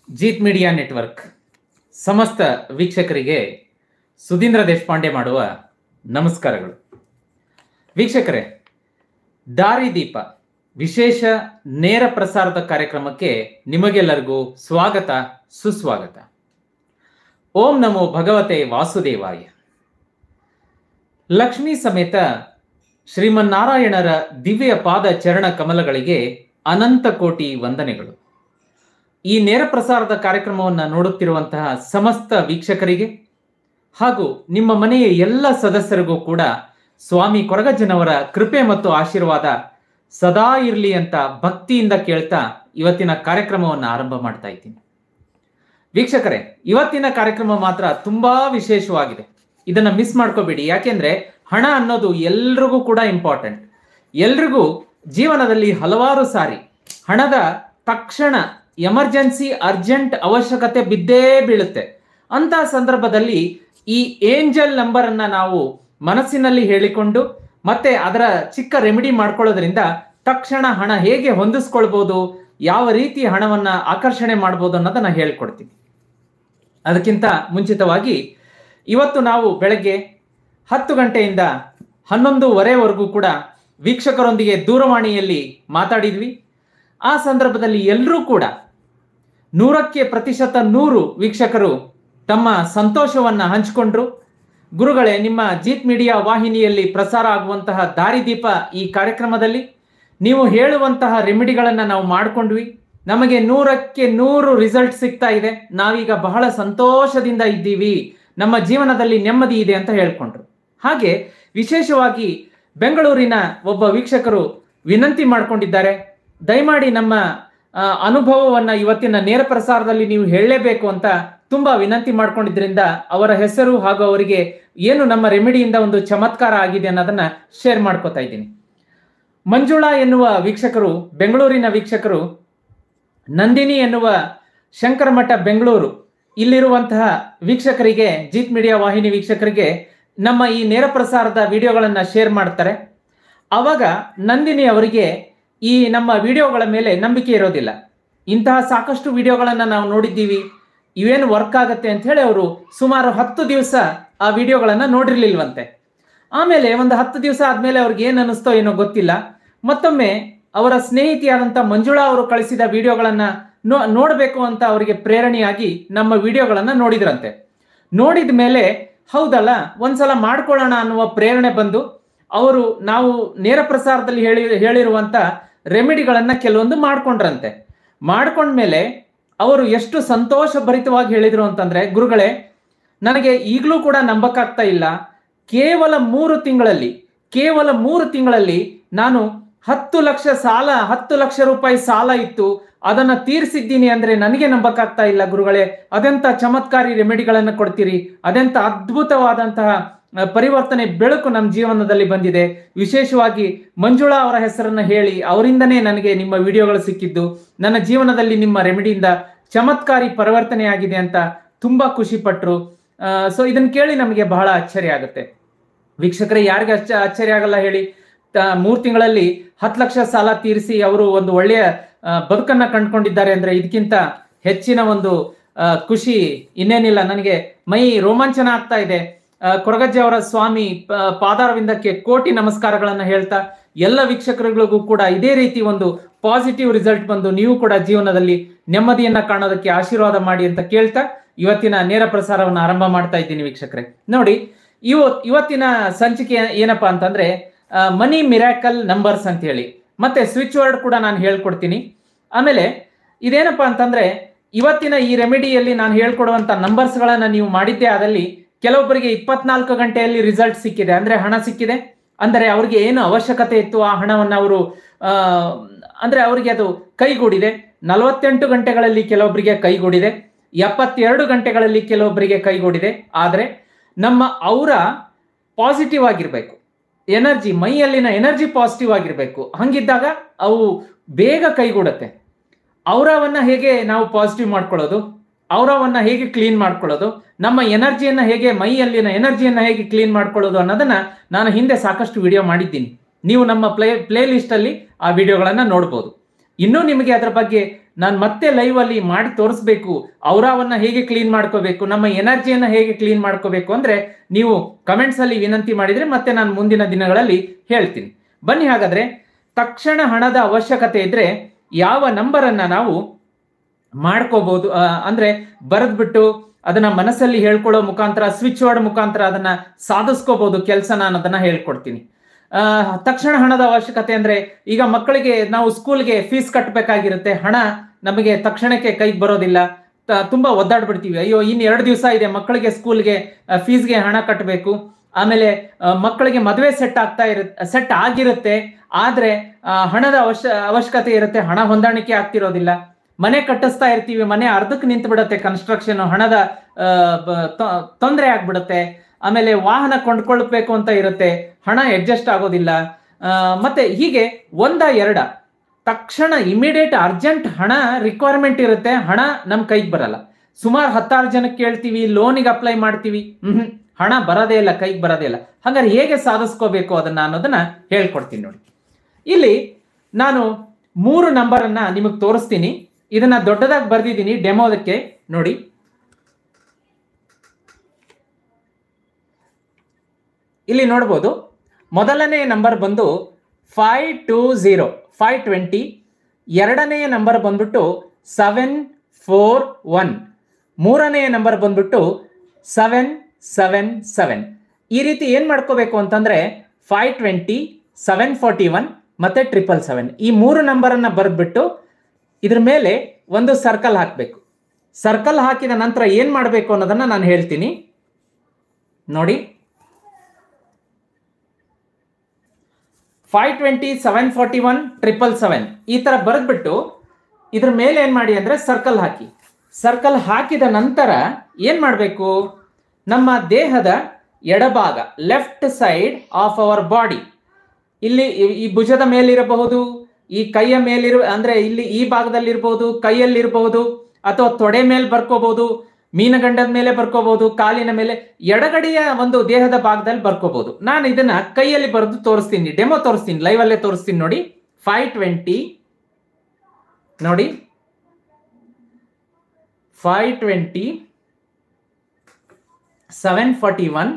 Jeet media network ಸಮಸ್ತ ವೀಕ್ಷಕರಿಗೆ ಸುಧೀಂದ್ರ ದೇಶಪಾಂಡೆ ಮಾಡುವ ನಮಸ್ಕಾರಗಳು ವೀಕ್ಷಕರೇ ದಾರಿದೀಪ ವಿಶೇಷ ನೇರ ಪ್ರಸಾರದ ಕಾರ್ಯಕ್ರಮಕ್ಕೆ ನಿಮಗೆಲ್ಲರಿಗೂ ಸ್ವಾಗತ ಸುಸ್ವಾಗತ ಓಂ ನಮೋ ಭಗವತೆ ವಾಸುದೇವಾಯ ಲಕ್ಷ್ಮೀ ಸಮೇತ ಶ್ರೀಮನ್ನಾರಾಯಣರ ದಿವ್ಯ ಪಾದ ಚರಣ ಕಮಲಗಳಿಗೆ ಅನಂತ ಕೋಟಿ ವಂದನೆಗಳು ಈ ನೇರ ಪ್ರಸಾರದ ಕಾರ್ಯಕ್ರಮವನ್ನು ನೋಡುತ್ತಿರುವಂತಹ ಸಮಸ್ತ ವೀಕ್ಷಕರಿಗೆ ಹಾಗೂ ನಿಮ್ಮ ಮನೆಯ ಎಲ್ಲ ಸದಸ್ಯರಿಗೂ ಕೂಡ ಸ್ವಾಮಿ ಕೊರಗಜ್ಜನವರ ಕೃಪೆ ಮತ್ತು ಆಶೀರ್ವಾದ ಸದಾ ಇರಲಿ ಅಂತ ಭಕ್ತಿಯಿಂದ ಕೇಳ್ತಾ ಇವತ್ತಿನ ಕಾರ್ಯಕ್ರಮವನ್ನು ಆರಂಭ ಮಾಡ್ತಾ ಇದ್ದೀನಿ ವೀಕ್ಷಕರೇ ಇವತ್ತಿನ ಕಾರ್ಯಕ್ರಮ ಮಾತ್ರ ತುಂಬಾ ವಿಶೇಷವಾಗಿದೆ ಇದನ್ನ ಮಿಸ್ ಮಾಡ್ಕೋಬೇಡಿ ಯಾಕೆಂದ್ರೆ ಹಣ ಅನ್ನೋದು ಎಲ್ರಿಗೂ ಕೂಡ ಇಂಪಾರ್ಟೆಂಟ್ ಎಲ್ರಿಗೂ ಜೀವನದಲ್ಲಿ ಹಲವಾರು ಸಾರಿ ಹಣದ ತಕ್ಷಣ ಎಮರ್ಜೆನ್ಸಿ ಅರ್ಜೆಂಟ್ ಅವಶ್ಯಕತೆ ಬಿದ್ದೇ ಬೀಳುತ್ತೆ ಅಂತ ಸಂದರ್ಭದಲ್ಲಿ ಈ ಏಂಜಲ್ ನಂಬರ್ ಅನ್ನ ನಾವು ಮನಸ್ಸಿನಲ್ಲಿ ಹೇಳಿಕೊಂಡು ಮತ್ತೆ ಅದರ ಚಿಕ್ಕ ರೆಮಿಡಿ ಮಾಡ್ಕೊಳ್ಳೋದ್ರಿಂದ ತಕ್ಷಣ ಹಣ ಹೇಗೆ ಹೊಂದಿಸ್ಕೊಳ್ಬೋದು ಯಾವ ರೀತಿ ಹಣವನ್ನ ಆಕರ್ಷಣೆ ಮಾಡ್ಬೋದು ಅನ್ನೋದನ್ನ ಹೇಳ್ಕೊಡ್ತೀನಿ ಅದಕ್ಕಿಂತ ಮುಂಚಿತವಾಗಿ ಇವತ್ತು ನಾವು ಬೆಳಗ್ಗೆ ಹತ್ತು ಗಂಟೆಯಿಂದ ಹನ್ನೊಂದುವರೆವರೆಗೂ ಕೂಡ ವೀಕ್ಷಕರೊಂದಿಗೆ ದೂರವಾಣಿಯಲ್ಲಿ ಮಾತಾಡಿದ್ವಿ ಆ ಸಂದರ್ಭದಲ್ಲಿ ಎಲ್ಲರೂ ಕೂಡ ನೂರಕ್ಕೆ ಪ್ರತಿಶತ ನೂರು ವೀಕ್ಷಕರು ತಮ್ಮ ಸಂತೋಷವನ್ನ ಹಂಚಿಕೊಂಡ್ರು ಗುರುಗಳೇ ನಿಮ್ಮ ಜೀತ್ ಮೀಡಿಯಾ ವಾಹಿನಿಯಲ್ಲಿ ಪ್ರಸಾರ ಆಗುವಂತಹ ದಾರಿದೀಪ ಈ ಕಾರ್ಯಕ್ರಮದಲ್ಲಿ ನೀವು ಹೇಳುವಂತಹ ರೆಮಿಡಿಗಳನ್ನು ನಾವು ಮಾಡಿಕೊಂಡ್ವಿ ನಮಗೆ ನೂರಕ್ಕೆ ನೂರು ರಿಸಲ್ಟ್ ಸಿಗ್ತಾ ಇದೆ ನಾವೀಗ ಬಹಳ ಸಂತೋಷದಿಂದ ಇದ್ದೀವಿ ನಮ್ಮ ಜೀವನದಲ್ಲಿ ನೆಮ್ಮದಿ ಇದೆ ಅಂತ ಹೇಳ್ಕೊಂಡ್ರು ಹಾಗೆ ವಿಶೇಷವಾಗಿ ಬೆಂಗಳೂರಿನ ಒಬ್ಬ ವೀಕ್ಷಕರು ವಿನಂತಿ ಮಾಡಿಕೊಂಡಿದ್ದಾರೆ ದಯಮಾಡಿ ನಮ್ಮ ಆ, ಅನುಭವವನ್ನ ಇವತ್ತಿನ ನೇರ ಪ್ರಸಾರದಲ್ಲಿ ನೀವು ಹೇಳಲೇಬೇಕು ಅಂತ ತುಂಬಾ ವಿನಂತಿ ಮಾಡ್ಕೊಂಡಿದ್ರಿಂದ ಅವರ ಹೆಸರು ಹಾಗೂ ಅವರಿಗೆ ಏನು ನಮ್ಮ ರೆಮಿಡಿಯಿಂದ ಒಂದು ಚಮತ್ಕಾರ ಆಗಿದೆ ಅನ್ನೋದನ್ನ ಶೇರ್ ಮಾಡ್ಕೋತಾ ಇದ್ದೀನಿ ಮಂಜುಳಾ ಎನ್ನುವ ವೀಕ್ಷಕರು ಬೆಂಗಳೂರಿನ ವೀಕ್ಷಕರು ನಂದಿನಿ ಎನ್ನುವ ಶಂಕರಮಠ ಬೆಂಗಳೂರು ಇಲ್ಲಿರುವಂತಹ ವೀಕ್ಷಕರಿಗೆ ಜೀತ್ ಮೀಡಿಯಾ ವಾಹಿನಿ ವೀಕ್ಷಕರಿಗೆ ನಮ್ಮ ಈ ನೇರ ಪ್ರಸಾರದ ವಿಡಿಯೋಗಳನ್ನು ಶೇರ್ ಮಾಡ್ತಾರೆ ಅವಾಗ ನಂದಿನಿ ಅವರಿಗೆ ಈ ನಮ್ಮ ವಿಡಿಯೋಗಳ ಮೇಲೆ ನಂಬಿಕೆ ಇರೋದಿಲ್ಲ ಇಂತಹ ಸಾಕಷ್ಟು ವಿಡಿಯೋಗಳನ್ನು ನಾವು ನೋಡಿದ್ದೀವಿ ಇವೇನು ವರ್ಕ್ ಆಗತ್ತೆ ಅಂತ ಹೇಳಿ ಅವರು ಸುಮಾರು ಹತ್ತು ದಿವಸ ಆ ವಿಡಿಯೋಗಳನ್ನು ನೋಡಿರ್ಲಿಲ್ವಂತೆ ಆಮೇಲೆ ಒಂದು ಹತ್ತು ದಿವಸ ಆದ್ಮೇಲೆ ಅವ್ರಿಗೆ ಏನು ಅನ್ನಿಸ್ತೋ ಏನೋ ಗೊತ್ತಿಲ್ಲ ಮತ್ತೊಮ್ಮೆ ಅವರ ಸ್ನೇಹಿತಿಯಾದಂಥ ಮಂಜುಳಾ ಅವರು ಕಳಿಸಿದ ವಿಡಿಯೋಗಳನ್ನ ನೋ ನೋಡಬೇಕು ಅಂತ ಅವರಿಗೆ ಪ್ರೇರಣೆಯಾಗಿ ನಮ್ಮ ವಿಡಿಯೋಗಳನ್ನ ನೋಡಿದ್ರಂತೆ ನೋಡಿದ ಮೇಲೆ ಹೌದಲ್ಲ ಒಂದ್ಸಲ ಮಾಡ್ಕೊಳ್ಳೋಣ ಅನ್ನುವ ಪ್ರೇರಣೆ ಬಂದು ಅವರು ನಾವು ನೇರ ಪ್ರಸಾರದಲ್ಲಿ ಹೇಳಿ ಹೇಳಿರುವಂತ ರೆಮಿಡಿಗಳನ್ನ ಕೆಲವೊಂದು ಮಾಡ್ಕೊಂಡ್ರಂತೆ ಮಾಡ್ಕೊಂಡ್ಮೇಲೆ ಅವರು ಎಷ್ಟು ಸಂತೋಷ ಭರಿತವಾಗಿ ಹೇಳಿದ್ರು ಅಂತಂದ್ರೆ ಗುರುಗಳೇ ನನಗೆ ಈಗಲೂ ಕೂಡ ನಂಬಕ್ಕಾಗ್ತಾ ಇಲ್ಲ ಕೇವಲ ಮೂರು ತಿಂಗಳಲ್ಲಿ ಕೇವಲ ಮೂರು ತಿಂಗಳಲ್ಲಿ ನಾನು ಹತ್ತು ಲಕ್ಷ ಸಾಲ ಹತ್ತು ಲಕ್ಷ ರೂಪಾಯಿ ಸಾಲ ಇತ್ತು ಅದನ್ನ ತೀರಿಸಿದ್ದೀನಿ ಅಂದ್ರೆ ನನಗೆ ನಂಬಕ್ಕಾಗ್ತಾ ಇಲ್ಲ ಗುರುಗಳೇ ಅದೆಂತ ಚಮತ್ಕಾರಿ ರೆಮಿಡಿಗಳನ್ನು ಕೊಡ್ತೀರಿ ಅದೆಂತ ಅದ್ಭುತವಾದಂತಹ ಆ, ಪರಿವರ್ತನೆ ಬೆಳಕು ನಮ್ಮ ಜೀವನದಲ್ಲಿ ಬಂದಿದೆ ವಿಶೇಷವಾಗಿ ಮಂಜುಳಾ ಅವರ ಹೆಸರನ್ನ ಹೇಳಿ ಅವರಿಂದನೇ ನನಗೆ ನಿಮ್ಮ ವಿಡಿಯೋಗಳು ಸಿಕ್ಕಿದ್ದು ನನ್ನ ಜೀವನದಲ್ಲಿ ನಿಮ್ಮ ರೆಮಿಡಿಯಿಂದ ಚಮತ್ಕಾರಿ ಪರಿವರ್ತನೆ ಆಗಿದೆ ಅಂತ ತುಂಬಾ ಖುಷಿ ಪಟ್ರು ಸೊ ಇದನ್ನ ಕೇಳಿ ನಮಗೆ ಬಹಳ ಆಶ್ಚರ್ಯ ಆಗುತ್ತೆ ವೀಕ್ಷಕರೇ ಯಾರಿಗೆ ಅಚ್ಚ ಆಶ್ಚರ್ಯ ಆಗಲ್ಲ ಹೇಳಿ ತ- ಮೂರ್ ತಿಂಗಳಲ್ಲಿ ಹತ್ತು ಲಕ್ಷ ಸಾಲ ತೀರಿಸಿ ಅವರು ಒಂದು ಒಳ್ಳೆಯ ಆ, ಬದುಕನ್ನ ಕಂಡುಕೊಂಡಿದ್ದಾರೆ ಅಂದ್ರೆ ಇದಕ್ಕಿಂತ ಹೆಚ್ಚಿನ ಒಂದು ಆ, ಖುಷಿ ಇನ್ನೇನಿಲ್ಲ ನನಗೆ ಮೈ ರೋಮಾಂಚನ ಆಗ್ತಾ ಇದೆ ಆ, ಕೊರಗಜ್ಜೆ ಅವರ ಸ್ವಾಮಿ ಪ- ಪಾದಾರವಿಂದಕ್ಕೆ ಕೋಟಿ ನಮಸ್ಕಾರಗಳನ್ನ ಹೇಳ್ತಾ ಎಲ್ಲ ವೀಕ್ಷಕರುಗಳಿಗೂ ಕೂಡ ಇದೇ ರೀತಿ ಒಂದು ಪಾಸಿಟಿವ್ ರಿಸಲ್ಟ್ ಬಂದು ನೀವು ಕೂಡ ಜೀವನದಲ್ಲಿ ನೆಮ್ಮದಿಯನ್ನ ಕಾಣೋದಕ್ಕೆ ಆಶೀರ್ವಾದ ಮಾಡಿ ಅಂತ ಕೇಳ್ತಾ ಇವತ್ತಿನ ನೇರ ಪ್ರಸಾರವನ್ನು ಆರಂಭ ಮಾಡ್ತಾ ಇದ್ದೀನಿ ವೀಕ್ಷಕರೇ ನೋಡಿ ಇವತ್ ಇವತ್ತಿನ ಸಂಚಿಕೆ ಏನಪ್ಪಾ ಅಂತಂದ್ರೆ ಮನಿ ಮಿರಾಕಲ್ ನಂಬರ್ಸ್ ಅಂತ ಹೇಳಿ ಮತ್ತೆ ಸ್ವಿಚ್ ವರ್ಡ್ ಕೂಡ ನಾನು ಹೇಳ್ಕೊಡ್ತೀನಿ ಆಮೇಲೆ ಇದೇನಪ್ಪಾ ಅಂತಂದ್ರೆ ಇವತ್ತಿನ ಈ ರೆಮಿಡಿಯಲ್ಲಿ ನಾನು ಹೇಳ್ಕೊಡುವಂತ ನಂಬರ್ಸ್ಗಳನ್ನ ನೀವು ಮಾಡಿದ್ದೇ ಆದಲ್ಲಿ ಕೆಲವೊಬ್ಬರಿಗೆ ಇಪ್ಪತ್ನಾಲ್ಕು ಗಂಟೆಯಲ್ಲಿ ರಿಸಲ್ಟ್ ಸಿಕ್ಕಿದೆ ಅಂದ್ರೆ ಹಣ ಸಿಕ್ಕಿದೆ ಅಂದರೆ ಅವರಿಗೆ ಏನು ಅವಶ್ಯಕತೆ ಇತ್ತು ಆ ಹಣವನ್ನು ಅವರು ಆ, ಅಂದ್ರೆ ಅವರಿಗೆ ಅದು ಕೈಗೂಡಿದೆ ನಲವತ್ತೆಂಟು ಗಂಟೆಗಳಲ್ಲಿ ಕೆಲವೊಬ್ಬರಿಗೆ ಕೈಗೂಡಿದೆ ಎಪ್ಪತ್ತೆರಡು ಗಂಟೆಗಳಲ್ಲಿ ಕೆಲವೊಬ್ಬರಿಗೆ ಕೈಗೂಡಿದೆ ಆದರೆ ನಮ್ಮ ಅವರ ಪಾಸಿಟಿವ್ ಆಗಿರ್ಬೇಕು ಎನರ್ಜಿ ಮೈಯಲ್ಲಿನ ಎನರ್ಜಿ ಪಾಸಿಟಿವ್ ಆಗಿರ್ಬೇಕು ಹಂಗಿದ್ದಾಗ ಅವು ಬೇಗ ಕೈಗೂಡತ್ತೆ ಅವರವನ್ನ ಹೇಗೆ ನಾವು ಪಾಸಿಟಿವ್ ಮಾಡ್ಕೊಳ್ಳೋದು ಅವರವನ್ನ ಹೇಗೆ ಕ್ಲೀನ್ ಮಾಡ್ಕೊಳ್ಳೋದು ನಮ್ಮ ಎನರ್ಜಿಯನ್ನ ಹೇಗೆ ಮೈಯಲ್ಲಿನ ಎನರ್ಜಿಯನ್ನ ಹೇಗೆ ಕ್ಲೀನ್ ಮಾಡ್ಕೊಳ್ಳೋದು ಅನ್ನೋದನ್ನ ನಾನು ಹಿಂದೆ ಸಾಕಷ್ಟು ವಿಡಿಯೋ ಮಾಡಿದ್ದೀನಿ ನೀವು ನಮ್ಮ ಪ್ಲೇ ಪ್ಲೇ ಲಿಸ್ಟ್ ಅಲ್ಲಿ ಆ ವಿಡಿಯೋಗಳನ್ನ ನೋಡ್ಬೋದು ಇನ್ನೂ ನಿಮಗೆ ಅದರ ಬಗ್ಗೆ ನಾನು ಮತ್ತೆ ಲೈವ್ ಅಲ್ಲಿ ಮಾಡಿ ತೋರಿಸ್ಬೇಕು ಔರಾವನ್ನ ಹೇಗೆ ಕ್ಲೀನ್ ಮಾಡ್ಕೋಬೇಕು ನಮ್ಮ ಎನರ್ಜಿಯನ್ನ ಹೇಗೆ ಕ್ಲೀನ್ ಮಾಡ್ಕೋಬೇಕು ಅಂದ್ರೆ ನೀವು ಕಮೆಂಟ್ಸ್ ಅಲ್ಲಿ ವಿನಂತಿ ಮಾಡಿದ್ರೆ ಮತ್ತೆ ನಾನು ಮುಂದಿನ ದಿನಗಳಲ್ಲಿ ಹೇಳ್ತೀನಿ ಬನ್ನಿ ಹಾಗಾದ್ರೆ ತಕ್ಷಣ ಹಣದ ಅವಶ್ಯಕತೆ ಇದ್ರೆ ಯಾವ ನಂಬರ್ ಅನ್ನ ನಾವು ಮಾಡ್ಕೋಬಹುದು ಆ, ಅಂದ್ರೆ ಬರೆದ್ಬಿಟ್ಟು ಅದನ್ನ ಮನಸ್ಸಲ್ಲಿ ಹೇಳ್ಕೊಳ್ಳೋ ಮುಖಾಂತರ ಸ್ವಿಚ್ ವರ್ಡ್ ಮುಖಾಂತರ ಅದನ್ನ ಸಾಧಿಸ್ಕೋಬಹುದು ಕೆಲಸ ನಾನು ಅದನ್ನ ಹೇಳ್ಕೊಡ್ತೀನಿ ಆ, ತಕ್ಷಣ ಹಣದ ಅವಶ್ಯಕತೆ ಅಂದ್ರೆ ಈಗ ಮಕ್ಕಳಿಗೆ ನಾವು ಸ್ಕೂಲ್ಗೆ ಫೀಸ್ ಕಟ್ಟಬೇಕಾಗಿರುತ್ತೆ ಹಣ ನಮಗೆ ತಕ್ಷಣಕ್ಕೆ ಕೈಗೆ ಬರೋದಿಲ್ಲ ತ- ತುಂಬಾ ಒದ್ದಾಡ್ಬಿಡ್ತೀವಿ ಅಯ್ಯೋ ಇನ್ ಎರಡು ದಿವಸ ಇದೆ ಮಕ್ಕಳಿಗೆ ಸ್ಕೂಲ್ಗೆ ಫೀಸ್ಗೆ ಹಣ ಕಟ್ಟಬೇಕು ಆಮೇಲೆ ಆ, ಮಕ್ಕಳಿಗೆ ಮದುವೆ ಸೆಟ್ ಆಗ್ತಾ ಇರುತ್ತೆ ಸೆಟ್ ಆಗಿರುತ್ತೆ ಆದ್ರೆ ಆ, ಹಣದ ಅವಶ್ಯ ಅವಶ್ಯಕತೆ ಇರುತ್ತೆ ಹಣ ಹೊಂದಾಣಿಕೆ ಆಗ್ತಿರೋದಿಲ್ಲ ಮನೆ ಕಟ್ಟಿಸ್ತಾ ಇರ್ತೀವಿ ಮನೆ ಅರ್ಧಕ್ಕೆ ನಿಂತು ಬಿಡುತ್ತೆ ಕನ್ಸ್ಟ್ರಕ್ಷನ್ ಹಣದ ಆ, ಬ- ತೊ- ತೊಂದರೆ ಆಗ್ಬಿಡುತ್ತೆ ಆಮೇಲೆ ವಾಹನ ಕೊಂಡ್ಕೊಳ್ಬೇಕು ಅಂತ ಇರುತ್ತೆ ಹಣ ಅಡ್ಜಸ್ಟ್ ಆಗೋದಿಲ್ಲ ಆ, ಮತ್ತೆ ಹೀಗೆ ಒಂದ ಎರಡ ತಕ್ಷಣ ಇಮಿಡಿಯೇಟ್ ಅರ್ಜೆಂಟ್ ಹಣ ರಿಕ್ವೈರ್ಮೆಂಟ್ ಇರುತ್ತೆ ಹಣ ನಮ್ ಕೈಗೆ ಬರಲ್ಲ ಸುಮಾರು ಹತ್ತಾರು ಜನಕ್ಕೆ ಕೇಳ್ತೀವಿ ಲೋನಿಗೆ ಅಪ್ಲೈ ಮಾಡ್ತೀವಿ ಹ್ಮ್ ಹಣ ಬರೋದೇ ಇಲ್ಲ ಕೈಗೆ ಬರೋದೇ ಇಲ್ಲ ಹಾಗಾದ್ರೆ ಹೇಗೆ ಸಾಧಿಸ್ಕೋಬೇಕು ಅದನ್ನ ಅನ್ನೋದನ್ನ ಹೇಳ್ಕೊಡ್ತೀನಿ ನೋಡಿ ಇಲ್ಲಿ ನಾನು ಮೂರು ನಂಬರ್ ಅನ್ನ ನಿಮಗೆ ತೋರಿಸ್ತೀನಿ ಇದನ್ನ ದೊಡ್ಡದಾಗಿ ಬರ್ದಿದ್ದೀನಿ ಡೆಮೋದಕ್ಕೆ ನೋಡಿ ಇಲ್ಲಿ ನೋಡ್ಬೋದು ಮೊದಲನೇ ನಂಬರ್ ಬಂದು five two zero five twenty ಎರಡನೆಯ ನಂಬರ್ ಬಂದ್ಬಿಟ್ಟು ಸೆವೆನ್ ಫೋರ್ ಒನ್ ಮೂರನೆಯ ನಂಬರ್ ಬಂದ್ಬಿಟ್ಟು ಸೆವೆನ್ ಸೆವೆನ್ ಸೆವೆನ್ ಈ ರೀತಿ ಏನು ಮಾಡ್ಕೋಬೇಕು ಅಂತಂದ್ರೆ five twenty seven forty one ಮತ್ತೆ ಟ್ರಿಪಲ್ ಸೆವೆನ್ ಈ ಮೂರು ನಂಬರನ್ನು ಬರೆದ್ಬಿಟ್ಟು ಇದ್ರ ಮೇಲೆ ಒಂದು ಸರ್ಕಲ್ ಹಾಕಬೇಕು ಸರ್ಕಲ್ ಹಾಕಿದ ನಂತರ ಏನು ಮಾಡಬೇಕು ಅನ್ನೋದನ್ನ ನಾನು ಹೇಳ್ತೀನಿ ನೋಡಿ five twenty seven forty one triple seven ಈ ತರ ಬರೆದ್ಬಿಟ್ಟು ಇದ್ರ ಮೇಲೆ ಏನ್ ಮಾಡಿ ಅಂದ್ರೆ ಸರ್ಕಲ್ ಹಾಕಿ ಸರ್ಕಲ್ ಹಾಕಿದ ನಂತರ ಏನ್ ಮಾಡಬೇಕು ನಮ್ಮ ದೇಹದ ಎಡಭಾಗ left side of our body ಇಲ್ಲಿ ಈ- ಈ ಭುಜದ ಮೇಲಿರಬಹುದು ಈ ಕೈಯ ಮೇಲಿರುವ ಅಂದ್ರೆ ಇಲ್ಲಿ ಈ ಭಾಗದಲ್ಲಿರ್ಬಹುದು ಕೈಯಲ್ಲಿರಬಹುದು ಅಥವಾ ತೊಡೆ ಮೇಲೆ ಬರ್ಕೋಬಹುದು ಮೀನಗಂಡದ ಮೇಲೆ ಬರ್ಕೋಬಹುದು ಕಾಲಿನ ಮೇಲೆ ಎಡಗಡೆಯ ಒಂದು ದೇಹದ ಭಾಗದಲ್ಲಿ ಬರ್ಕೋಬಹುದು ನಾನು ಇದನ್ನ ಕೈಯಲ್ಲಿ ಬರೆದು ತೋರಿಸ್ತೀನಿ ಡೆಮೋ ತೋರಿಸ್ತೀನಿ ಲೈವ್ ಅಲ್ಲೇ ತೋರಿಸ್ತೀನಿ ನೋಡಿ ಫೈವ್ ಟ್ವೆಂಟಿ ನೋಡಿ five twenty seven forty one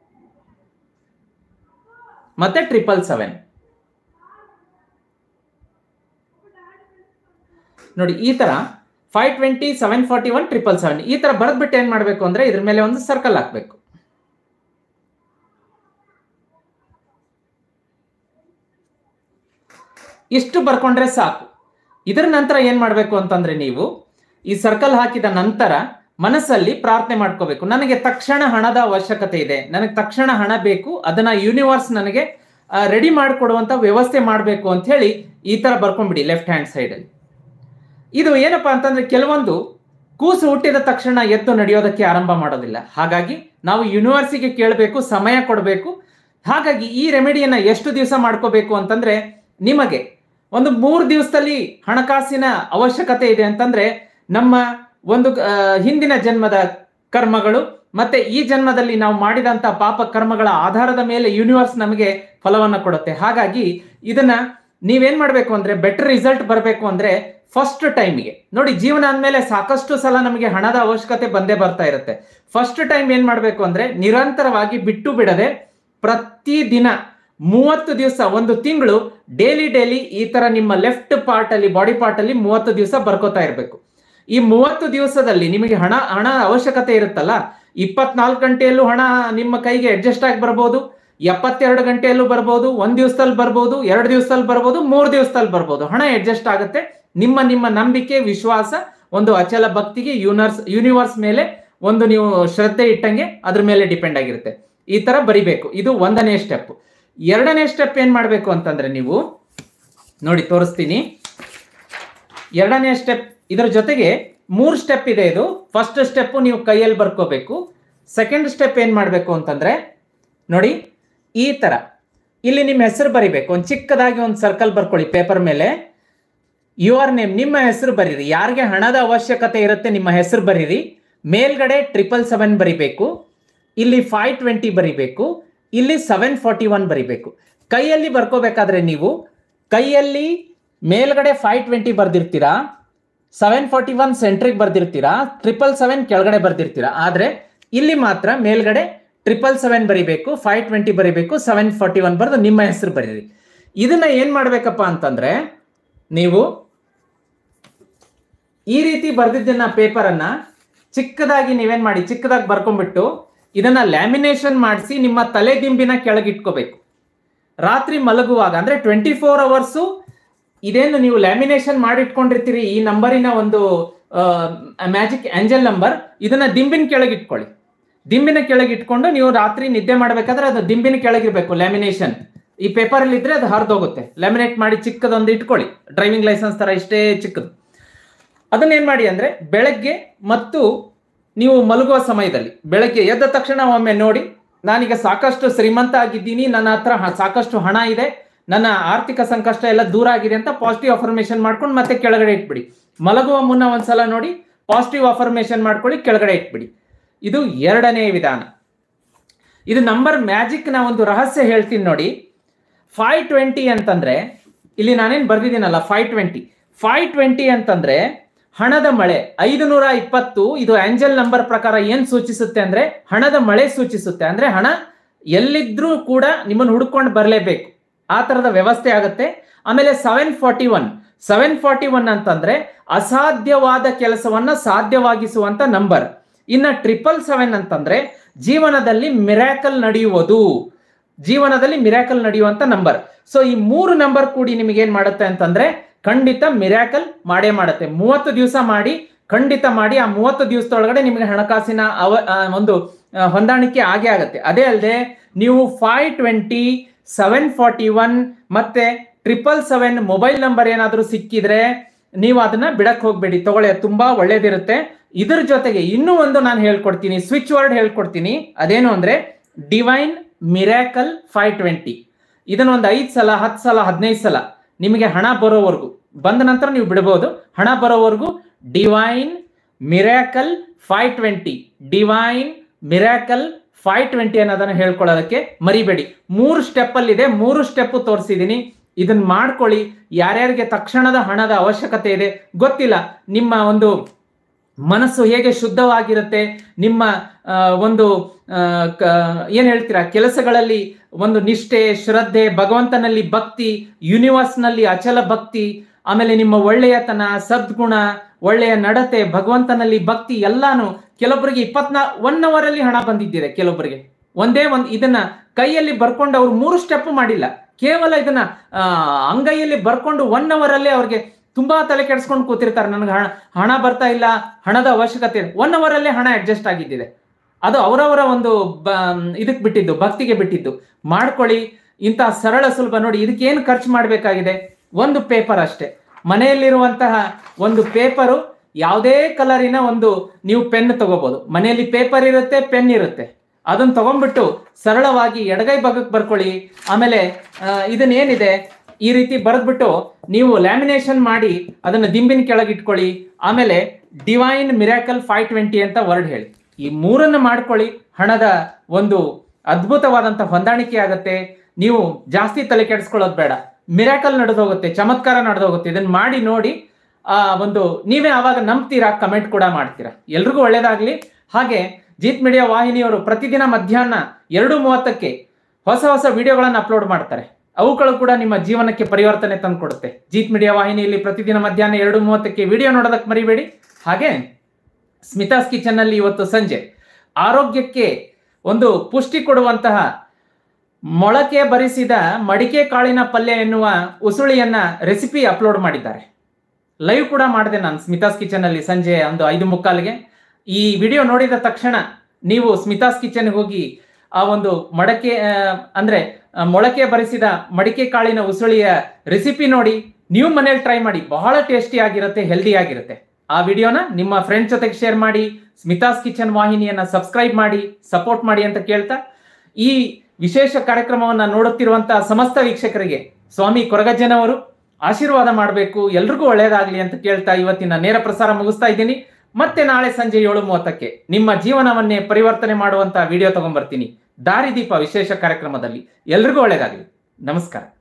ಮತ್ತೆ ಟ್ರಿಪಲ್ ಸೆವೆನ್ ನೋಡಿ ಈ ತರ five twenty seven forty one triple seven ಈ ತರ ಬರೆದ್ಬಿಟ್ಟು ಏನ್ ಮಾಡ್ಬೇಕು ಅಂದ್ರೆ ಇದ್ರ ಮೇಲೆ ಒಂದು ಸರ್ಕಲ್ ಹಾಕ್ಬೇಕು ಇಷ್ಟು ಬರ್ಕೊಂಡ್ರೆ ಸಾಕು ಇದರ ನಂತರ ಏನ್ ಮಾಡ್ಬೇಕು ಅಂತಂದ್ರೆ ನೀವು ಈ ಸರ್ಕಲ್ ಹಾಕಿದ ನಂತರ ಮನಸ್ಸಲ್ಲಿ ಪ್ರಾರ್ಥನೆ ಮಾಡ್ಕೋಬೇಕು ನನಗೆ ತಕ್ಷಣ ಹಣದ ಅವಶ್ಯಕತೆ ಇದೆ ನನಗೆ ತಕ್ಷಣ ಹಣ ಬೇಕು ಅದನ್ನ ಯೂನಿವರ್ಸ್ ನನಗೆ ರೆಡಿ ಮಾಡಿಕೊಡುವಂತ ವ್ಯವಸ್ಥೆ ಮಾಡಬೇಕು ಅಂತ ಹೇಳಿ ಈ ತರ ಬರ್ಕೊಂಡ್ಬಿಡಿ ಲೆಫ್ಟ್ ಹ್ಯಾಂಡ್ ಸೈಡ್ ಅಲ್ಲಿ ಇದು ಏನಪ್ಪಾ ಅಂತಂದ್ರೆ ಕೆಲವೊಂದು ಕೂಸು ಹುಟ್ಟಿದ ತಕ್ಷಣ ಎದ್ದು ನಡೆಯೋದಕ್ಕೆ ಆರಂಭ ಮಾಡೋದಿಲ್ಲ ಹಾಗಾಗಿ ನಾವು ಯೂನಿವರ್ಸಿಗೆ ಕೇಳಬೇಕು ಸಮಯ ಕೊಡಬೇಕು ಹಾಗಾಗಿ ಈ ರೆಮಿಡಿಯನ್ನ ಎಷ್ಟು ದಿವಸ ಮಾಡ್ಕೋಬೇಕು ಅಂತಂದ್ರೆ ನಿಮಗೆ ಒಂದು ಮೂರು ದಿವಸದಲ್ಲಿ ಹಣಕಾಸಿನ ಅವಶ್ಯಕತೆ ಇದೆ ಅಂತಂದ್ರೆ ನಮ್ಮ ಒಂದು ಆ, ಹಿಂದಿನ ಜನ್ಮದ ಕರ್ಮಗಳು ಮತ್ತೆ ಈ ಜನ್ಮದಲ್ಲಿ ನಾವು ಮಾಡಿದಂತ ಪಾಪ ಕರ್ಮಗಳ ಆಧಾರದ ಮೇಲೆ ಯೂನಿವರ್ಸ್ ನಮಗೆ ಫಲವನ್ನ ಕೊಡುತ್ತೆ ಹಾಗಾಗಿ ಇದನ್ನ ನೀವೇನ್ ಮಾಡ್ಬೇಕು ಅಂದ್ರೆ ಬೆಟರ್ ರಿಸಲ್ಟ್ ಬರಬೇಕು ಅಂದ್ರೆ ಫಸ್ಟ್ ಟೈಮಿಗೆ ನೋಡಿ ಜೀವನ ಅಂದಮೇಲೆ ಸಾಕಷ್ಟು ಸಲ ನಮಗೆ ಹಣದ ಅವಶ್ಯಕತೆ ಬಂದೇ ಬರ್ತಾ ಇರುತ್ತೆ ಫಸ್ಟ್ ಟೈಮ್ ಏನ್ ಮಾಡ್ಬೇಕು ಅಂದ್ರೆ ನಿರಂತರವಾಗಿ ಬಿಟ್ಟು ಬಿಡದೆ ಪ್ರತಿ ದಿನ ಮೂವತ್ತು ದಿವಸ ಒಂದು ತಿಂಗಳು ಡೈಲಿ ಡೈಲಿ ಈ ತರ ನಿಮ್ಮ ಲೆಫ್ಟ್ ಪಾರ್ಟ್ ಅಲ್ಲಿ ಬಾಡಿ ಪಾರ್ಟ್ ಅಲ್ಲಿ ಮೂವತ್ತು ದಿವಸ ಬರ್ಕೋತಾ ಇರಬೇಕು ಈ ಮೂವತ್ತು ದಿವಸದಲ್ಲಿ ನಿಮಗೆ ಹಣ ಹಣ ಅವಶ್ಯಕತೆ ಇರುತ್ತಲ್ಲ ಇಪ್ಪತ್ನಾಲ್ಕು ಗಂಟೆಯಲ್ಲೂ ಹಣ ನಿಮ್ಮ ಕೈಗೆ ಅಡ್ಜಸ್ಟ್ ಆಗಿ ಬರ್ಬೋದು ಎಪ್ಪತ್ತೆರಡು ಗಂಟೆಯಲ್ಲೂ ಬರ್ಬೋದು ಒಂದ್ ದಿವಸದಲ್ಲಿ ಬರ್ಬೋದು ಎರಡು ದಿವಸದಲ್ಲಿ ಬರ್ಬೋದು ಮೂರು ದಿವಸದಲ್ಲಿ ಬರ್ಬೋದು ಹಣ ಅಡ್ಜಸ್ಟ್ ಆಗುತ್ತೆ ನಿಮ್ಮ ನಿಮ್ಮ ನಂಬಿಕೆ ವಿಶ್ವಾಸ ಒಂದು ಅಚಲ ಭಕ್ತಿಗೆ ಯೂನಿವರ್ಸ್ ಯೂನಿವರ್ಸ್ ಮೇಲೆ ಒಂದು ನೀವು ಶ್ರದ್ಧೆ ಇಟ್ಟಂಗೆ ಅದ್ರ ಮೇಲೆ ಡಿಪೆಂಡ್ ಆಗಿರುತ್ತೆ ಈ ತರ ಬರಿಬೇಕು ಇದು ಒಂದನೇ ಸ್ಟೆಪ್ ಎರಡನೇ ಸ್ಟೆಪ್ ಏನ್ ಮಾಡ್ಬೇಕು ಅಂತಂದ್ರೆ ನೀವು ನೋಡಿ ತೋರಿಸ್ತೀನಿ ಎರಡನೇ ಸ್ಟೆಪ್ ಇದರ ಜೊತೆಗೆ ಮೂರು ಸ್ಟೆಪ್ ಇದೆ ಇದು ಫಸ್ಟ್ ಸ್ಟೆಪ್ ನೀವು ಕೈಯಲ್ಲಿ ಬರ್ಕೋಬೇಕು ಸೆಕೆಂಡ್ ಸ್ಟೆಪ್ ಏನ್ ಮಾಡಬೇಕು ಅಂತಂದ್ರೆ ನೋಡಿ ಈ ತರ ಇಲ್ಲಿ ನಿಮ್ಮ ಹೆಸರು ಬರಿಬೇಕು ಒಂದು ಚಿಕ್ಕದಾಗಿ ಒಂದು ಸರ್ಕಲ್ ಬರ್ಕೊಳ್ಳಿ ಪೇಪರ್ ಮೇಲೆ ಯುವರ್ ನೇಮ್ ನಿಮ್ಮ ಹೆಸರು ಬರೀರಿ ಯಾರಿಗೆ ಹಣದ ಅವಶ್ಯಕತೆ ಇರುತ್ತೆ ನಿಮ್ಮ ಹೆಸರು ಬರೀರಿ ಮೇಲ್ಗಡೆ ಟ್ರಿಪಲ್ ಸೆವೆನ್ ಬರಿಬೇಕು ಇಲ್ಲಿ ಫೈವ್ ಟ್ವೆಂಟಿ ಬರಿಬೇಕು ಇಲ್ಲಿ ಸೆವೆನ್ ಫಾರ್ಟಿ ಒನ್ ಬರಿಬೇಕು ಕೈಯಲ್ಲಿ ಬರ್ಕೋಬೇಕಾದ್ರೆ ನೀವು ಕೈಯಲ್ಲಿ ಮೇಲ್ಗಡೆ ಫೈವ್ ಟ್ವೆಂಟಿ ಬರ್ದಿರ್ತೀರಾ ಸೆವೆನ್ ಫಾರ್ಟಿ ಒನ್ ಸೆಂಟ್ರಿಗೆ ಬರ್ದಿರ್ತೀರಾ ಟ್ರಿಪಲ್ ಸೆವೆನ್ ಕೆಳಗಡೆ ಬರ್ದಿರ್ತೀರಾ ಆದ್ರೆ ಇಲ್ಲಿ ಮಾತ್ರ ಮೇಲ್ಗಡೆ ಟ್ರಿಪಲ್ ಸೆವೆನ್ ಬರಿಬೇಕು ಫೈವ್ ಟ್ವೆಂಟಿ ಬರಿಬೇಕು ಸೆವೆನ್ ಫಾರ್ಟಿ ಒನ್ ಬರೆದು ನಿಮ್ಮ ಹೆಸರು ಬರೀರಿ ಇದನ್ನ ಏನ್ ಮಾಡ್ಬೇಕಪ್ಪ ಅಂತಂದ್ರೆ ನೀವು ಈ ರೀತಿ ಬರ್ದಿದ್ದನ್ನ ಪೇಪರ್ ಅನ್ನ ಚಿಕ್ಕದಾಗಿ ನೀವೇನ್ ಮಾಡಿ ಚಿಕ್ಕದಾಗಿ ಬರ್ಕೊಂಡ್ಬಿಟ್ಟು ಇದನ್ನ ಲ್ಯಾಮಿನೇಷನ್ ಮಾಡಿಸಿ ನಿಮ್ಮ ತಲೆ ದಿಂಬಿನ ಕೆಳಗಿಟ್ಕೋಬೇಕು ರಾತ್ರಿ ಮಲಗುವಾಗ ಅಂದ್ರೆ ಟ್ವೆಂಟಿ ಫೋರ್ ಅವರ್ಸು ಇದೇನು ನೀವು ಲ್ಯಾಮಿನೇಷನ್ ಮಾಡಿಟ್ಕೊಂಡಿರ್ತೀರಿ ಈ ನಂಬರಿನ ಒಂದು ಮ್ಯಾಜಿಕ್ ಆಂಜಲ್ ನಂಬರ್ ಇದನ್ನ ದಿಂಬಿನ ಕೆಳಗೆ ಇಟ್ಕೊಳ್ಳಿ ದಿಂಬಿನ ಕೆಳಗೆ ಇಟ್ಕೊಂಡು ನೀವು ರಾತ್ರಿ ನಿದ್ದೆ ಮಾಡ್ಬೇಕಾದ್ರೆ ಅದು ದಿಂಬಿನ ಕೆಳಗಿರ್ಬೇಕು ಲ್ಯಾಮಿನೇಷನ್ ಈ ಪೇಪರ್ ಅಲ್ಲಿ ಇದ್ರೆ ಅದು ಹರಿದೋಗುತ್ತೆ ಲ್ಯಾಮಿನೇಟ್ ಮಾಡಿ ಚಿಕ್ಕದೊಂದು ಇಟ್ಕೊಳ್ಳಿ ಡ್ರೈವಿಂಗ್ ಲೈಸೆನ್ಸ್ ತರ ಇಷ್ಟೇ ಚಿಕ್ಕದು ಅದನ್ನ ಏನ್ ಮಾಡಿ ಅಂದ್ರೆ ಬೆಳಗ್ಗೆ ಮತ್ತು ನೀವು ಮಲಗುವ ಸಮಯದಲ್ಲಿ ಬೆಳಗ್ಗೆ ಎದ್ದ ತಕ್ಷಣ ಒಮ್ಮೆ ನೋಡಿ ನಾನೀಗ ಸಾಕಷ್ಟು ಶ್ರೀಮಂತ ಆಗಿದ್ದೀನಿ ನನ್ನ ಹತ್ರ ಹ- ಸಾಕಷ್ಟು ಹಣ ಇದೆ ನನ್ನ ಆರ್ಥಿಕ ಸಂಕಷ್ಟ ಎಲ್ಲ ದೂರ ಆಗಿದೆ ಅಂತ ಪಾಸಿಟಿವ್ ಅಫರ್ಮೇಶನ್ ಮಾಡ್ಕೊಂಡು ಮತ್ತೆ ಕೆಳಗಡೆ ಇಟ್ಬಿಡಿ ಮಲಗುವ ಮುನ್ನ ಒಂದ್ಸಲ ನೋಡಿ ಪಾಸಿಟಿವ್ ಅಫರ್ಮೇಶನ್ ಮಾಡ್ಕೊಳ್ಳಿ ಕೆಳಗಡೆ ಇಟ್ಬಿಡಿ ಇದು ಎರಡನೇ ವಿಧಾನ ಇದು ನಂಬರ್ ಮ್ಯಾಜಿಕ್ ನ ಒಂದು ರಹಸ್ಯ ಹೇಳ್ತೀನಿ ನೋಡಿ ಫೈವ್ ಟ್ವೆಂಟಿ ಅಂತಂದ್ರೆ ಇಲ್ಲಿ ನಾನೇನ್ ಬರ್ದಿದ್ದೀನಲ್ಲ ಫೈವ್ ಟ್ವೆಂಟಿ ಫೈವ್ ಟ್ವೆಂಟಿ ಅಂತಂದ್ರೆ ಹಣದ ಮಳೆ ಐದು ನೂರ ಇಪ್ಪತ್ತು ಇದು ಆಂಜಲ್ ನಂಬರ್ ಪ್ರಕಾರ ಏನ್ ಸೂಚಿಸುತ್ತೆ ಅಂದ್ರೆ ಹಣದ ಮಳೆ ಸೂಚಿಸುತ್ತೆ ಅಂದ್ರೆ ಹಣ ಎಲ್ಲಿದ್ರೂ ಕೂಡ ನಿಮ್ಮನ್ನು ಹುಡ್ಕೊಂಡು ಬರಲೇಬೇಕು ಆ ತರದ ವ್ಯವಸ್ಥೆ ಆಗುತ್ತೆ ಆಮೇಲೆ seven forty one seven forty one ಅಂತಂದ್ರೆ ಅಸಾಧ್ಯವಾದ ಕೆಲಸವನ್ನ ಸಾಧ್ಯವಾಗಿಸುವಂತ ನಂಬರ್ ಇನ್ನ ಟ್ರಿಪಲ್ ಸೆವೆನ್ ಅಂತಂದ್ರೆ ಜೀವನದಲ್ಲಿ ಮಿರಾಕಲ್ ನಡೆಯುವುದು ಜೀವನದಲ್ಲಿ ಮಿರಾಕಲ್ ನಡೆಯುವಂತ ನಂಬರ್ ಸೊ ಈ ಮೂರು ನಂಬರ್ ಕೂಡಿ ನಿಮಗೆ ಏನ್ ಮಾಡುತ್ತೆ ಅಂತಂದ್ರೆ ಖಂಡಿತ ಮಿರಾಕಲ್ ಮಾಡೇ ಮಾಡುತ್ತೆ ಮೂವತ್ತು ದಿವಸ ಮಾಡಿ ಖಂಡಿತ ಮಾಡಿ ಆ ಮೂವತ್ತು ದಿವಸದೊಳಗಡೆ ನಿಮಗೆ ಹಣಕಾಸಿನ ಅವ ಆ, ಒಂದು ಆ, ಹೊಂದಾಣಿಕೆ ಆಗೇ ಆಗುತ್ತೆ ಅದೇ ಅಲ್ಲದೆ ನೀವು five twenty seven forty one ಮತ್ತೆ ಟ್ರಿಪಲ್ ಸೆವೆನ್ ಮೊಬೈಲ್ ನಂಬರ್ ಏನಾದರೂ ಸಿಕ್ಕಿದ್ರೆ ನೀವು ಅದನ್ನ ಬಿಡಕ್ ಹೋಗ್ಬೇಡಿ ತಗೊಳ್ಳಿ ಅದು ತುಂಬಾ ಒಳ್ಳೇದಿರುತ್ತೆ ಇದ್ರ ಜೊತೆಗೆ ಇನ್ನೂ ಒಂದು ನಾನು ಹೇಳ್ಕೊಡ್ತೀನಿ ಸ್ವಿಚ್ ವರ್ಡ್ ಹೇಳ್ಕೊಡ್ತೀನಿ ಅದೇನು ಅಂದ್ರೆ ಡಿವೈನ್ ಮಿರಾಕಲ್ ಫೈವ್ ಟ್ವೆಂಟಿ ಇದನ್ನ ಒಂದು ಐದು ಸಲ ಹತ್ತು ಸಲ ಹದಿನೈದು ಸಲ ನಿಮಗೆ ಹಣ ಬರೋವರೆಗೂ ಬಂದ ನಂತರ ನೀವು ಬಿಡಬಹುದು ಹಣ ಬರೋವರೆಗೂ divine miracle five twenty divine miracle five twenty ಅನ್ನೋದನ್ನ ಹೇಳ್ಕೊಳ್ಳೋದಕ್ಕೆ ಮರಿಬೇಡಿ ಮೂರು ಸ್ಟೆಪ್ ಅಲ್ಲಿ ಇದೆ ಮೂರು ಸ್ಟೆಪ್ ತೋರಿಸಿದೀನಿ ಇದನ್ನ ಮಾಡ್ಕೊಳ್ಳಿ ಯಾರ್ಯಾರಿಗೆ ತಕ್ಷಣದ ಹಣದ ಅವಶ್ಯಕತೆ ಇದೆ ಗೊತ್ತಿಲ್ಲ ನಿಮ್ಮ ಒಂದು ಮನಸ್ಸು ಹೇಗೆ ಶುದ್ಧವಾಗಿರುತ್ತೆ ನಿಮ್ಮ ಆ, ಒಂದು ಆ, ಕ- ಏನ್ ಹೇಳ್ತೀರಾ ಕೆಲಸಗಳಲ್ಲಿ ಒಂದು ನಿಷ್ಠೆ ಶ್ರದ್ಧೆ ಭಗವಂತನಲ್ಲಿ ಭಕ್ತಿ ಯೂನಿವರ್ಸ್ನಲ್ಲಿ ಅಚಲ ಭಕ್ತಿ ಆಮೇಲೆ ನಿಮ್ಮ ಒಳ್ಳೆಯತನ ಸದ್ಗುಣ ಒಳ್ಳೆಯ ನಡತೆ ಭಗವಂತನಲ್ಲಿ ಭಕ್ತಿ ಎಲ್ಲಾನು ಕೆಲವೊಬ್ಬರಿಗೆ ಇಪ್ಪತ್ನಾ ಒನ್ ಅವರ್ ಅಲ್ಲಿ ಹಣ ಬಂದಿದ್ದಿದೆ ಕೆಲವೊಬ್ಬರಿಗೆ ಒಂದೇ ಒಂದು ಇದನ್ನ ಕೈಯಲ್ಲಿ ಬರ್ಕೊಂಡು ಅವ್ರು ಮೂರು ಸ್ಟೆಪ್ ಮಾಡಿಲ್ಲ ಕೇವಲ ಇದನ್ನ ಆ, ಅಂಗೈಯಲ್ಲಿ ಬರ್ಕೊಂಡು ಒನ್ ಅವರ್ ಅಲ್ಲೇ ಅವ್ರಿಗೆ ತುಂಬಾ ತಲೆ ಕೆಡಿಸ್ಕೊಂಡು ಕೂತಿರ್ತಾರೆ ನನಗೆ ಹಣ ಹಣ ಬರ್ತಾ ಇಲ್ಲ ಹಣದ ಅವಶ್ಯಕತೆ ಒನ್ ಅವರ್ ಅಲ್ಲೇ ಹಣ ಅಡ್ಜಸ್ಟ್ ಆಗಿದ್ದಿದೆ ಅದು ಅವರವರ ಒಂದು ಬ ಇದಕ್ಕೆ ಬಿಟ್ಟಿದ್ದು ಭಕ್ತಿಗೆ ಬಿಟ್ಟಿದ್ದು ಮಾಡ್ಕೊಳ್ಳಿ ಇಂತಹ ಸರಳ ಸುಲಭ ನೋಡಿ ಇದಕ್ಕೆ ಏನು ಖರ್ಚು ಮಾಡಬೇಕಾಗಿದೆ ಒಂದು ಪೇಪರ್ ಅಷ್ಟೇ ಮನೆಯಲ್ಲಿರುವಂತಹ ಒಂದು ಪೇಪರು ಯಾವುದೇ ಕಲರಿನ ಒಂದು ನೀವು ಪೆನ್ ತಗೋಬಹುದು ಮನೆಯಲ್ಲಿ ಪೇಪರ್ ಇರುತ್ತೆ ಪೆನ್ ಇರುತ್ತೆ ಅದನ್ನ ತಗೊಂಡ್ಬಿಟ್ಟು ಸರಳವಾಗಿ ಎಡಗೈ ಭಾಗಕ್ಕೆ ಬರ್ಕೊಳ್ಳಿ ಆಮೇಲೆ ಆ, ಇದನ್ನ ಏನಿದೆ ಈ ರೀತಿ ಬರೆದ್ಬಿಟ್ಟು ನೀವು ಲ್ಯಾಮಿನೇಷನ್ ಮಾಡಿ ಅದನ್ನ ದಿಂಬಿನ ಕೆಳಗೆ ಇಟ್ಕೊಳ್ಳಿ ಆಮೇಲೆ ಡಿವೈನ್ ಮಿರಾಕಲ್ ಫೈವ್ ಟ್ವೆಂಟಿ ಅಂತ ವರ್ಡ್ ಹೇಳಿ ಈ ಮೂರನ್ನ ಮಾಡ್ಕೊಳ್ಳಿ ಹಣದ ಒಂದು ಅದ್ಭುತವಾದಂತ ಹೊಂದಾಣಿಕೆ ಆಗತ್ತೆ ನೀವು ಜಾಸ್ತಿ ತಲೆ ಕೆಡಿಸ್ಕೊಳ್ಳೋದು ಬೇಡ ಮಿರಾಕಲ್ ನಡೆದೋಗುತ್ತೆ ಚಮತ್ಕಾರ ನಡೆದೋಗುತ್ತೆ ಇದನ್ನ ಮಾಡಿ ನೋಡಿ ಆ ಒಂದು ನೀವೇ ಆವಾಗ ನಂಬ್ತೀರಾ ಕಮೆಂಟ್ ಕೂಡ ಮಾಡ್ತೀರಾ ಎಲ್ರಿಗೂ ಒಳ್ಳೇದಾಗ್ಲಿ ಹಾಗೆ ಜೀತ್ ಮೀಡಿಯಾ ವಾಹಿನಿಯವರು ಪ್ರತಿದಿನ ಮಧ್ಯಾಹ್ನ ಎರಡು ಮೂವತ್ತಕ್ಕೆ ಹೊಸ ಹೊಸ ವಿಡಿಯೋಗಳನ್ನು ಅಪ್ಲೋಡ್ ಮಾಡ್ತಾರೆ ಅವುಗಳು ಕೂಡ ನಿಮ್ಮ ಜೀವನಕ್ಕೆ ಪರಿವರ್ತನೆ ತಂದುಕೊಡುತ್ತೆ ಜೀತ್ ಮೀಡಿಯಾ ವಾಹಿನಿಯಲ್ಲಿ ಪ್ರತಿದಿನ ಮಧ್ಯಾಹ್ನ ಎರಡು ಮೂವತ್ತಕ್ಕೆ ವಿಡಿಯೋ ನೋಡೋದಕ್ಕೆ ಮರಿಬೇಡಿ ಹಾಗೆ ಸ್ಮಿತಾಸ್ ಕಿಚನ್ ಅಲ್ಲಿ ಇವತ್ತು ಸಂಜೆ ಆರೋಗ್ಯಕ್ಕೆ ಒಂದು ಪುಷ್ಟಿ ಕೊಡುವಂತಹ ಮೊಳಕೆ ಬರಿಸಿದ ಮಡಿಕೆ ಕಾಳಿನ ಪಲ್ಯ ಎನ್ನುವ ಉಸುಳಿಯನ್ನ ರೆಸಿಪಿ ಅಪ್ಲೋಡ್ ಮಾಡಿದ್ದಾರೆ ಲೈವ್ ಕೂಡ ಮಾಡಿದೆ ನಾನು ಸ್ಮಿತಾಸ್ ಕಿಚನ್ ಅಲ್ಲಿ ಸಂಜೆ ಒಂದು ಐದು ಮುಕ್ಕಾಲಿಗೆ ಈ ವಿಡಿಯೋ ನೋಡಿದ ತಕ್ಷಣ ನೀವು ಸ್ಮಿತಾಸ್ ಕಿಚನ್ ಹೋಗಿ ಆ ಒಂದು ಮಡಕೆ ಆ, ಅಂದ್ರೆ ಆ, ಮೊಳಕೆ ಬರಿಸಿದ ಮಡಿಕೆ ಕಾಳಿನ ಉಸುಳಿಯ ರೆಸಿಪಿ ನೋಡಿ ನೀವು ಮನೇಲಿ ಟ್ರೈ ಮಾಡಿ ಬಹಳ ಟೇಸ್ಟಿ ಆಗಿರುತ್ತೆ ಹೆಲ್ದಿ ಆಗಿರುತ್ತೆ ಆ ವಿಡಿಯೋನ ನಿಮ್ಮ ಫ್ರೆಂಡ್ಸ್ ಜೊತೆಗೆ ಶೇರ್ ಮಾಡಿ ಸ್ಮಿತಾಸ್ ಕಿಚನ್ ವಾಹಿನಿಯನ್ನ ಸಬ್ಸ್ಕ್ರೈಬ್ ಮಾಡಿ ಸಪೋರ್ಟ್ ಮಾಡಿ ಅಂತ ಕೇಳ್ತಾ ಈ ವಿಶೇಷ ಕಾರ್ಯಕ್ರಮವನ್ನ ನೋಡುತ್ತಿರುವಂತಹ ಸಮಸ್ತ ವೀಕ್ಷಕರಿಗೆ ಸ್ವಾಮಿ ಕೊರಗಜ್ಜನವರು ಆಶೀರ್ವಾದ ಮಾಡಬೇಕು ಎಲ್ರಿಗೂ ಒಳ್ಳೇದಾಗ್ಲಿ ಅಂತ ಕೇಳ್ತಾ ಇವತ್ತಿನ ನೇರ ಪ್ರಸಾರ ಮುಗಿಸ್ತಾ ಇದ್ದೀನಿ ಮತ್ತೆ ನಾಳೆ ಸಂಜೆ ಏಳು ಮೂವತ್ತಕ್ಕೆ ನಿಮ್ಮ ಜೀವನವನ್ನೇ ಪರಿವರ್ತನೆ ಮಾಡುವಂತಹ ವಿಡಿಯೋ ತಗೊಂಡ್ಬರ್ತೀನಿ ದಾರಿದೀಪ ವಿಶೇಷ ಕಾರ್ಯಕ್ರಮದಲ್ಲಿ ಎಲ್ರಿಗೂ ಒಳ್ಳೇದಾಗ್ಲಿ ನಮಸ್ಕಾರ